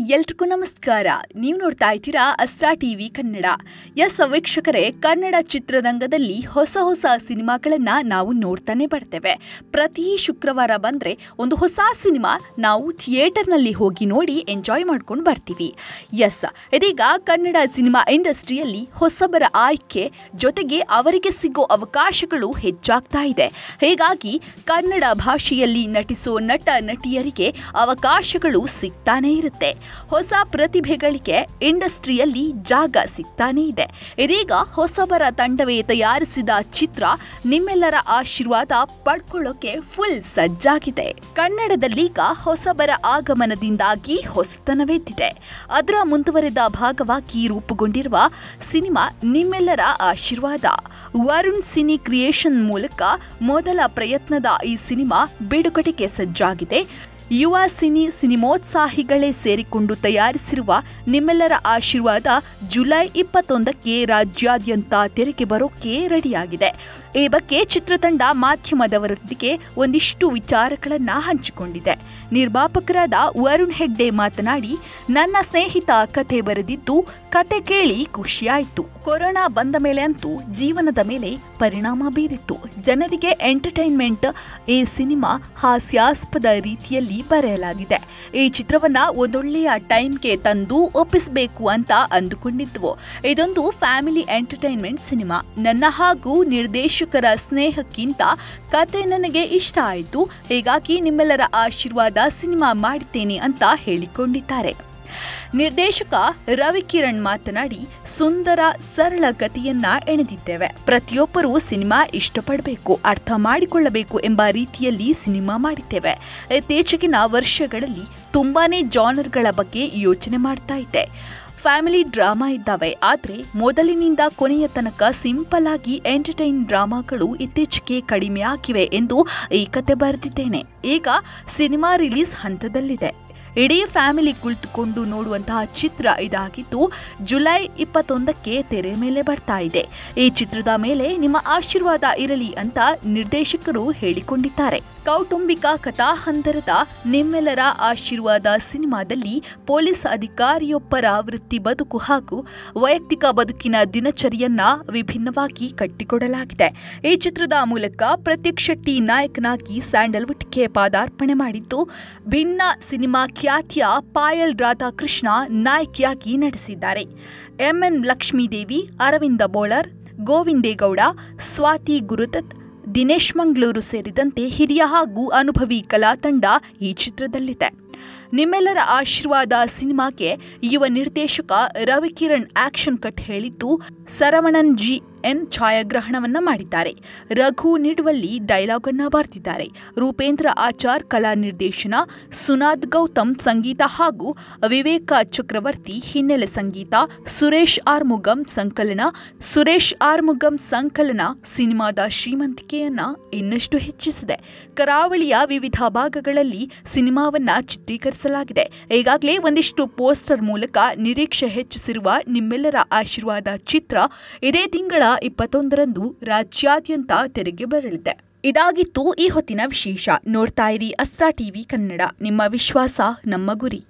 ಎಲ್ರಿಗೂ ನಮಸ್ಕಾರ ನೀವು ನೋಡ್ತಾ ಇದ್ದೀರಾ ಅಸ್ಟ್ರಾ ಟಿವಿ ಕನ್ನಡ ಎಸ್ ವೀಕ್ಷಕರೇ ಕನ್ನಡ ಚಿತ್ರರಂಗದಲ್ಲಿ ಹೊಸ ಹೊಸ ಸಿನಿಮಾಗಳನ್ನು ನಾವು ನೋಡ್ತಾನೆ ಬರ್ತೇವೆ ಪ್ರತಿ ಶುಕ್ರವಾರ ಬಂದರೆ ಒಂದು ಹೊಸ ಸಿನಿಮಾ ನಾವು ಥಿಯೇಟರ್ನಲ್ಲಿ ಹೋಗಿ ನೋಡಿ ಎಂಜಾಯ್ ಮಾಡ್ಕೊಂಡು ಬರ್ತೀವಿ ಎಸ್ ಇದೀಗ ಕನ್ನಡ ಸಿನಿಮಾ ಇಂಡಸ್ಟ್ರಿಯಲ್ಲಿ ಹೊಸಬರ ಆಯ್ಕೆ ಜೊತೆಗೆ ಅವರಿಗೆ ಸಿಗೋ ಅವಕಾಶಗಳು ಹೆಚ್ಚಾಗ್ತಾ ಇದೆ ಹೀಗಾಗಿ ಕನ್ನಡ ಭಾಷೆಯಲ್ಲಿ ನಟಿಸೋ ನಟ ನಟಿಯರಿಗೆ ಅವಕಾಶಗಳು ಸಿಗ್ತಾನೇ ಇರುತ್ತೆ ಹೊಸ ಪ್ರತಿಭೆಗಳಿಗೆ ಇಂಡಸ್ಟ್ರಿಯಲ್ಲಿ ಜಾಗ ಸಿಗ್ತಾನೇ ಇದೆ ಇದೀಗ ಹೊಸಬರ ತಂಡವೇ ತಯಾರಿಸಿದ ಚಿತ್ರ ನಿಮ್ಮೆಲ್ಲರ ಆಶೀರ್ವಾದ ಪಡ್ಕೊಳ್ಳೋಕೆ ಫುಲ್ ಸಜ್ಜಾಗಿದೆ ಕನ್ನಡದಲ್ಲೀಗ ಹೊಸಬರ ಆಗಮನದಿಂದಾಗಿ ಹೊಸತನವೆದ್ದಿದೆ ಅದರ ಮುಂದುವರೆದ ಭಾಗವಾಗಿ ರೂಪುಗೊಂಡಿರುವ ಸಿನಿಮಾ ನಿಮ್ಮೆಲ್ಲರ ಆಶೀರ್ವಾದ ವರುಣ್ ಸಿನಿ ಕ್ರಿಯೇಷನ್ ಮೂಲಕ ಮೊದಲ ಪ್ರಯತ್ನದ ಈ ಸಿನಿಮಾ ಬಿಡುಗಡೆಗೆ ಸಜ್ಜಾಗಿದೆ ಯುವ ಸಿನಿ ಸಿನಿಮೋತ್ಸಾಹಿಗಳೇ ಸೇರಿಕೊಂಡು ತಯಾರಿಸಿರುವ ನಿಮ್ಮೆಲ್ಲರ ಆಶೀರ್ವಾದ ಜುಲೈ ಇಪ್ಪತ್ತೊಂದಕ್ಕೆ ರಾಜ್ಯಾದ್ಯಂತ ತೆರೆಗೆ ಬರೋಕೆ ರೆಡಿಯಾಗಿದೆ ಈ ಬಗ್ಗೆ ಚಿತ್ರತಂಡ ಮಾಧ್ಯಮದವರೊಂದಿಗೆ ಒಂದಿಷ್ಟು ವಿಚಾರಗಳನ್ನು ಹಂಚಿಕೊಂಡಿದೆ ನಿರ್ಮಾಪಕರಾದ ವರುಣ್ ಹೆಗ್ಡೆ ಮಾತನಾಡಿ ನನ್ನ ಸ್ನೇಹಿತ ಕತೆ ಬರೆದಿದ್ದು ಕತೆ ಕೇಳಿ ಖುಷಿಯಾಯಿತು ಕೊರೋನಾ ಬಂದ ಮೇಲೆ ಅಂತೂ ಜೀವನದ ಮೇಲೆ ಪರಿಣಾಮ ಬೀರಿತ್ತು ಜನರಿಗೆ ಎಂಟರ್ಟೈನ್ಮೆಂಟ್ ಈ ಸಿನಿಮಾ ಹಾಸ್ಯಾಸ್ಪದ ರೀತಿಯಲ್ಲಿ ಬರೆಯಲಾಗಿದೆ ಈ ಚಿತ್ರವನ್ನ ಒಂದೊಳ್ಳೆಯ ಟೈಮ್ಗೆ ತಂದು ಒಪ್ಪಿಸಬೇಕು ಅಂತ ಅಂದುಕೊಂಡಿದ್ವು ಇದೊಂದು ಫ್ಯಾಮಿಲಿ ಎಂಟರ್ಟೈನ್ಮೆಂಟ್ ಸಿನಿಮಾ ನನ್ನ ಹಾಗೂ ನಿರ್ದೇಶಕರ ಸ್ನೇಹಕ್ಕಿಂತ ಕತೆ ನನಗೆ ಇಷ್ಟ ಆಯಿತು ಹೀಗಾಗಿ ನಿಮ್ಮೆಲ್ಲರ ಆಶೀರ್ವಾದ ಸಿನಿಮಾ ಮಾಡಿದ್ದೇನೆ ಅಂತ ಹೇಳಿಕೊಂಡಿದ್ದಾರೆ ನಿರ್ದೇಶಕ ರವಿಕಿರಣ್ ಮಾತನಾಡಿ ಸುಂದರ ಸರಳ ಗತಿಯನ್ನ ಎಣೆದಿದ್ದೇವೆ ಪ್ರತಿಯೊಬ್ಬರೂ ಸಿನಿಮಾ ಇಷ್ಟಪಡಬೇಕು ಅರ್ಥ ಮಾಡಿಕೊಳ್ಳಬೇಕು ಎಂಬ ರೀತಿಯಲ್ಲಿ ಸಿನಿಮಾ ಮಾಡಿದ್ದೇವೆ ಇತ್ತೀಚೆಗಿನ ವರ್ಷಗಳಲ್ಲಿ ತುಂಬಾನೇ ಜಾನರ್ಗಳ ಬಗ್ಗೆ ಯೋಚನೆ ಮಾಡ್ತಾ ಇದ್ದೆ ಫ್ಯಾಮಿಲಿ ಡ್ರಾಮಾ ಇದ್ದಾವೆ ಆದರೆ ಮೊದಲಿನಿಂದ ಕೊನೆಯ ತನಕ ಸಿಂಪಲ್ ಆಗಿ ಎಂಟರ್ಟೈನ್ ಡ್ರಾಮಾಗಳು ಇತ್ತೀಚೆಗೆ ಕಡಿಮೆ ಆಗಿವೆ ಎಂದು ಈ ಕತೆ ಬರೆದಿದ್ದೇನೆ ಈಗ ಸಿನಿಮಾ ರಿಲೀಸ್ ಹಂತದಲ್ಲಿದೆ ಇಡೀ ಫ್ಯಾಮಿಲಿ ಕುಳಿತುಕೊಂಡು ನೋಡುವಂತಹ ಚಿತ್ರ ಇದಾಗಿದ್ದು ಜುಲೈ ಇಪ್ಪತ್ತೊಂದಕ್ಕೆ ತೆರೆ ಮೇಲೆ ಬರ್ತಾ ಇದೆ ಈ ಚಿತ್ರದ ಮೇಲೆ ನಿಮ್ಮ ಆಶೀರ್ವಾದ ಇರಲಿ ಅಂತ ನಿರ್ದೇಶಕರು ಹೇಳಿಕೊಂಡಿದ್ದಾರೆ ಕೌಟುಂಬಿಕ ಕಥಾಹಂದರದ ನಿಮ್ಮೆಲ್ಲರ ಆಶೀರ್ವಾದ ಸಿನಿಮಾದಲ್ಲಿ ಪೊಲೀಸ್ ಅಧಿಕಾರಿಯೊಬ್ಬರ ವೃತ್ತಿ ಬದುಕು ಹಾಗೂ ವೈಯಕ್ತಿಕ ಬದುಕಿನ ದಿನಚರಿಯನ್ನ ವಿಭಿನ್ನವಾಗಿ ಕಟ್ಟಿಕೊಡಲಾಗಿದೆ ಈ ಚಿತ್ರದ ಮೂಲಕ ಪ್ರತೀಕ್ ಶೆಟ್ಟಿ ನಾಯಕನಾಗಿ ಸ್ಯಾಂಡಲ್ವುಡ್ಗೆ ಪಾದಾರ್ಪಣೆ ಮಾಡಿದ್ದು ಭಿನ್ನ ಸಿನಿಮಾ ಖ್ಯಾತಿಯ ಪಾಯಲ್ ರಾಧಾಕೃಷ್ಣ ನಾಯಕಿಯಾಗಿ ನಟಿಸಿದ್ದಾರೆ ಎಂಎನ್ ಲಕ್ಷ್ಮೀದೇವಿ ಅರವಿಂದ ಬೋಳರ್ ಗೋವಿಂದೇಗೌಡ ಸ್ವಾತಿ ಗುರುದತ್ ದಿನೇಶ್ ಮಂಗಳೂರು ಸೇರಿದಂತೆ ಹಿರಿಯ ಹಾಗೂ ಅನುಭವಿ ಕಲಾತಂಡ ಈ ಚಿತ್ರದಲ್ಲಿದೆ ನಿಮ್ಮೆಲ್ಲರ ಆಶೀರ್ವಾದ ಸಿನಿಮಾಗೆ ಯುವ ನಿರ್ದೇಶಕ ರವಿಕಿರಣ್ ಆಕ್ಷನ್ ಕಟ್ ಹೇಳಿದ್ದು ಸರವಣನ್ ಜಿ ಎನ್ ಛಾಯಾಗ್ರಹಣವನ್ನ ಮಾಡಿದ್ದಾರೆ ರಘು ನಿಡುವಲ್ಲಿ ಡೈಲಾಗ್ ಅನ್ನ ಬರೆದಿದ್ದಾರೆ ರೂಪೇಂದ್ರ ಆಚಾರ್ ಕಲಾ ನಿರ್ದೇಶನ ಸುನಾದ್ ಗೌತಮ್ ಸಂಗೀತ ಹಾಗೂ ವಿವೇಕ ಚಕ್ರವರ್ತಿ ಹಿನ್ನೆಲೆ ಸಂಗೀತ ಸುರೇಶ್ ಆರ್ಮುಗಂ ಸಂಕಲನ ಸುರೇಶ್ ಆರ್ಮುಗಂ ಸಂಕಲನ ಸಿನಿಮಾದ ಶ್ರೀಮಂತಿಕೆಯನ್ನ ಇನ್ನಷ್ಟು ಹೆಚ್ಚಿಸಿದೆ ಕರಾವಳಿಯ ವಿವಿಧ ಭಾಗಗಳಲ್ಲಿ ಸಿನಿಮಾವನ್ನ ಚಿತ್ರೀಕರಿಸಲಾಗಿದೆ ಈಗಾಗಲೇ ಒಂದಿಷ್ಟು ಪೋಸ್ಟರ್ ಮೂಲಕ ನಿರೀಕ್ಷೆ ಹೆಚ್ಚಿಸಿರುವ ನಿಮ್ಮೆಲ್ಲರ ಆಶೀರ್ವಾದ ಚಿತ್ರ ಇದೇ ತಿಂಗಳ ಇಪ್ಪತ್ತೊಂದರಂದು ರಾಜ್ಯಾದ್ಯಂತ ತೆರೆಗೆ ಬರಲಿದೆ ಇದಾಗಿತ್ತು ಈ ಹೊತ್ತಿನ ವಿಶೇಷ ನೋಡ್ತಾ ಇರಿ ಅಸ್ಟ್ರಾ ಟಿವಿ ಕನ್ನಡ ನಿಮ್ಮ ವಿಶ್ವಾಸ ನಮ್ಮ ಗುರಿ